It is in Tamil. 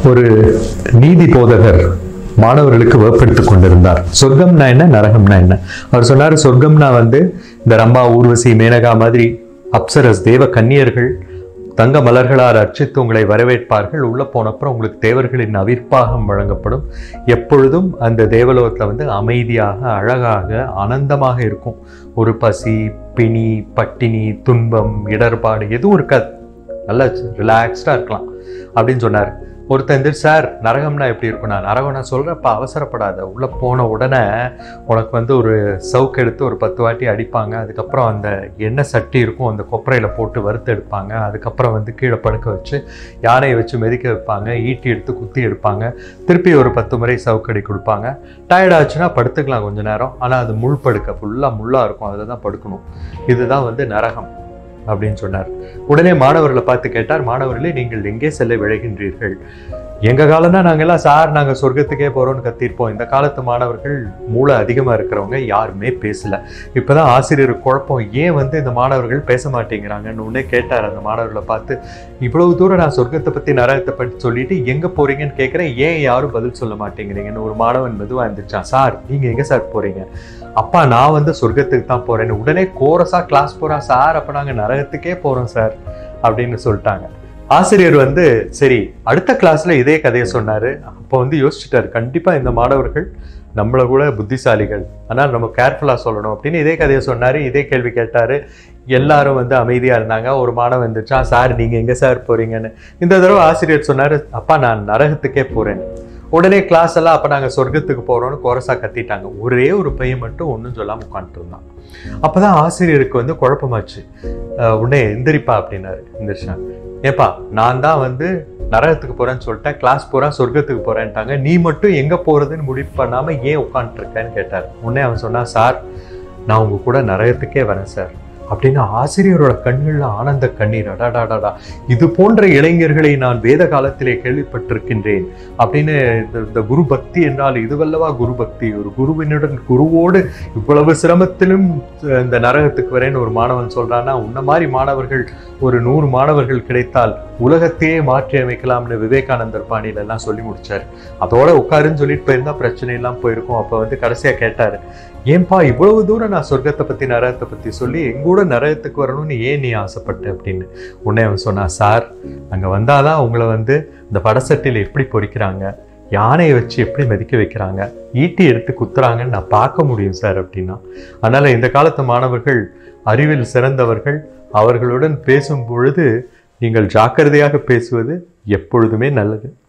ஒரு நீதி போதகர் மாணவர்களுக்கு வகுப்படுத்திக் கொண்டிருந்தார் சொர்க்கம்னா என்ன நரகம்னா என்ன அவர் சொன்னார் சொர்க்கம்னா வந்து இந்த ரம்பா ஊர்வசி மேனகா மாதிரி அப்சரஸ் தேவ கன்னியர்கள் தங்க மலர்களால் அர்ச்சித்து உங்களை வரவேற்பார்கள் உள்ள போனப்புறம் உங்களுக்கு தேவர்களின் அவிர்ப்பாகம் வழங்கப்படும் எப்பொழுதும் அந்த தேவலோகத்தில் வந்து அமைதியாக அழகாக ஆனந்தமாக இருக்கும் ஒரு பசி பிணி பட்டினி துன்பம் இடர்பாடு எதுவும் இருக்காது நல்லா ரிலாக்ஸ்டாக இருக்கலாம் அப்படின்னு சொன்னார் ஒருத்தன் வந்து சார் நரகம்னா எப்படி இருக்கும்னா நரகம் நான் சொல்கிறப்ப அவசரப்படாத உள்ளே போன உடனே உனக்கு வந்து ஒரு சவுக்கு எடுத்து ஒரு பத்து வாட்டி அடிப்பாங்க அதுக்கப்புறம் அந்த எண்ணெய் சட்டி இருக்கும் அந்த கொப்பரையில் போட்டு வறுத்து எடுப்பாங்க அதுக்கப்புறம் வந்து கீழே படுக்க வச்சு யானையை வச்சு மெதிக்க வைப்பாங்க ஈட்டி எடுத்து குத்தி எடுப்பாங்க திருப்பி ஒரு பத்து முறை சவுக்கடி கொடுப்பாங்க டயர்ட் ஆச்சுன்னா படுத்துக்கலாம் கொஞ்ச நேரம் ஆனால் அது முள் படுக்க ஃபுல்லாக முள்ளாக இருக்கும் அதில் தான் படுக்கணும் இதுதான் வந்து நரகம் அப்படின்னு சொன்னார் உடனே மாணவர்களை பார்த்து கேட்டார் மாணவர்களே நீங்கள் எங்கே செல்ல விழைகின்றீர்கள் எங்க காலம்னா நாங்கெல்லாம் சார் நாங்க சொர்க்கத்துக்கே போறோம்னு கத்திருப்போம் இந்த காலத்து மாணவர்கள் மூளை அதிகமா இருக்கிறவங்க யாருமே பேசல இப்பதான் ஆசிரியர் குழப்பம் ஏன் வந்து இந்த மாணவர்கள் பேச மாட்டேங்கிறாங்கன்னு உடனே கேட்டார் அந்த மாணவர்களை பார்த்து இவ்வளவு தூரம் நான் சொர்க்கத்தை பத்தி நரகத்தை பற்றி சொல்லிட்டு எங்க போறீங்கன்னு கேட்கிறேன் ஏன் யாரும் பதில் சொல்ல மாட்டேங்கிறீங்கன்னு ஒரு மாணவன் மெதுவா இருந்துச்சான் சார் நீங்க எங்க சார் போறீங்க அப்பா நான் வந்து சொர்க்கத்துக்கு தான் போறேன்னு உடனே கோரஸா கிளாஸ் போறான் சார் அப்ப நாங்க நரகத்துக்கே போறோம் சார் அப்படின்னு சொல்லிட்டாங்க ஆசிரியர் வந்து சரி அடுத்த கிளாஸ்ல இதே கதையை சொன்னாரு அப்போ வந்து யோசிச்சுட்டாரு கண்டிப்பா இந்த மாணவர்கள் நம்மளை கூட புத்திசாலிகள் ஆனால் நம்ம கேர்ஃபுல்லா சொல்லணும் அப்படின்னு இதே கதையை சொன்னாரு இதே கேள்வி கேட்டாரு எல்லாரும் வந்து அமைதியா இருந்தாங்க ஒரு மாணவன் வந்துச்சா சார் நீங்க எங்க சார் போறீங்கன்னு இந்த தடவை ஆசிரியர் சொன்னாரு அப்பா நான் நரகத்துக்கே போறேன் உடனே கிளாஸ் எல்லாம் அப்ப நாங்க சொர்க்கத்துக்கு போறோம்னு கோரஸா கத்திட்டாங்க ஒரே ஒரு பையன் மட்டும் ஒன்றும் சொல்லாம உட்காந்துட்டு இருந்தான் அப்பதான் ஆசிரியருக்கு வந்து குழப்பமாச்சு அஹ் உடனே எந்திரிப்பா அப்படின்னாரு எந்திரிச்சான் ஏப்பா நான் தான் வந்து நரகத்துக்கு போறேன்னு சொல்லிட்டேன் கிளாஸ் போறேன் சொர்க்கத்துக்கு போறேன்ட்டாங்க நீ மட்டும் எங்க போறதுன்னு முடிவு பண்ணாம ஏன் உட்காந்துருக்கேன்னு கேட்டார் உடனே அவன் சொன்னான் சார் நான் உங்க கூட நரகத்துக்கே வரேன் சார் அப்படின்னு ஆசிரியரோட கண்கள்ல ஆனந்த கண்ணீர் அடாடாடாடா இது போன்ற இளைஞர்களை நான் வேத காலத்திலே கேள்விப்பட்டிருக்கின்றேன் அப்படின்னு இந்த இந்த குரு பக்தி என்றால் இதுவல்லவா குரு பக்தி ஒரு குருவினுடன் குருவோடு இவ்வளவு சிரமத்திலும் இந்த நரகத்துக்கு வரேன்னு ஒரு மாணவன் சொல்றான்னா உன்ன மாதிரி மாணவர்கள் ஒரு நூறு மாணவர்கள் கிடைத்தால் உலகத்தையே மாற்றி அமைக்கலாம்னு விவேகானந்தர் பாணியில எல்லாம் சொல்லி முடிச்சாரு அதோட உட்காருன்னு சொல்லிட்டு போயிருந்தா பிரச்சனை எல்லாம் போயிருக்கும் அப்ப வந்து கடைசியா கேட்டாரு ஏன்பா இவ்வளவு தூரம் நான் சொர்க்கத்தை பத்தி நரகத்தை பத்தி சொல்லி எங்கூட நரகத்துக்கு வரணும்னு ஏன் நீ ஆசைப்பட்ட அப்படின்னு உடனே அவன் சொன்னா சார் அங்க வந்தாதான் உங்களை வந்து இந்த படசட்டில எப்படி பொறிக்கிறாங்க யானையை வச்சு எப்படி மதிக்க வைக்கிறாங்க ஈட்டி எடுத்து குத்துறாங்கன்னு நான் பார்க்க முடியும் சார் அப்படின்னா அதனால இந்த காலத்து மாணவர்கள் அறிவில் சிறந்தவர்கள் அவர்களுடன் பேசும் பொழுது நீங்கள் ஜாக்கிரதையாக பேசுவது எப்பொழுதுமே நல்லது